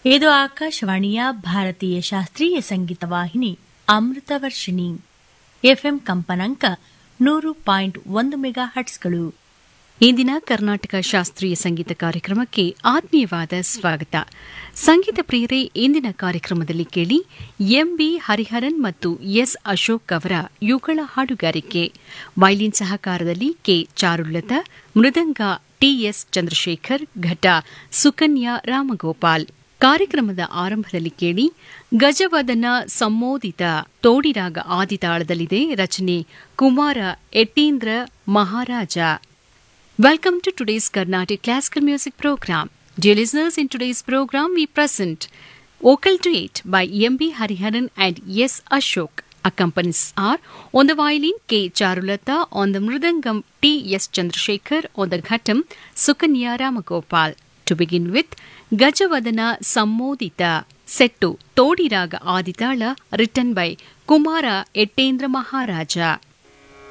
ಇದು ಆಕಾಶವಾಣಿಯ ಭಾರತೀಯ ಶಾಸ್ತ್ರೀಯ ಸಂಗೀತ ವಾಹಿನಿ ಅಮೃತ ವರ್ಷಿಣಿ ಎಫ್ಎಂ ಕಂಪನಾಂಕ ನೂರು ಪಾಯಿಂಟ್ ಒಂದು ಮೆಗಾ ಹಟ್ಸ್ಗಳು ಇಂದಿನ ಕರ್ನಾಟಕ ಶಾಸ್ತ್ರೀಯ ಸಂಗೀತ ಕಾರ್ಯಕ್ರಮಕ್ಕೆ ಆತ್ಮೀಯವಾದ ಸ್ವಾಗತ ಸಂಗೀತ ಪ್ರಿಯರೇ ಇಂದಿನ ಕಾರ್ಯಕ್ರಮದಲ್ಲಿ ಕೇಳಿ ಎಂಬಿ ಹರಿಹರನ್ ಮತ್ತು ಎಸ್ ಅಶೋಕ್ ಅವರ ಯುಗಳ ಹಾಡುಗಾರಿಕೆ ವೈಲಿನ್ ಸಹಕಾರದಲ್ಲಿ ಕೆ ಚಾರುಲತಾ ಮೃದಂಗ ಟಿಎಸ್ ಚಂದ್ರಶೇಖರ್ ಘಟ ಸುಕನ್ಯಾ ರಾಮಗೋಪಾಲ್ ಕಾರ್ಯಕ್ರಮದ ಆರಂಭದಲ್ಲಿ ಕೇಳಿ ಗಜವದನ ಸಂಮೋದಿತ ತೋಡಿರಾಗ ಆದಿತಾಳದಲ್ಲಿದೆ ರಚನೆ ಕುಮಾರ ಎಟ್ಟೀಂದ್ರ ಮಹಾರಾಜ Welcome to today's Carnatic Classical Music Program. Dear listeners, in today's program we present Vocal Duet by M.B. Hariharan and S. Ashok. Accompanies are on the violin K. Charulata, on the mridangam T. S. Chandrasekhar, on the ghatam Sukanya Ramagopal. To begin with, Gajavadana Sammodita, set to Todiraga Aditala, written by Kumara Ettendra Maharaja.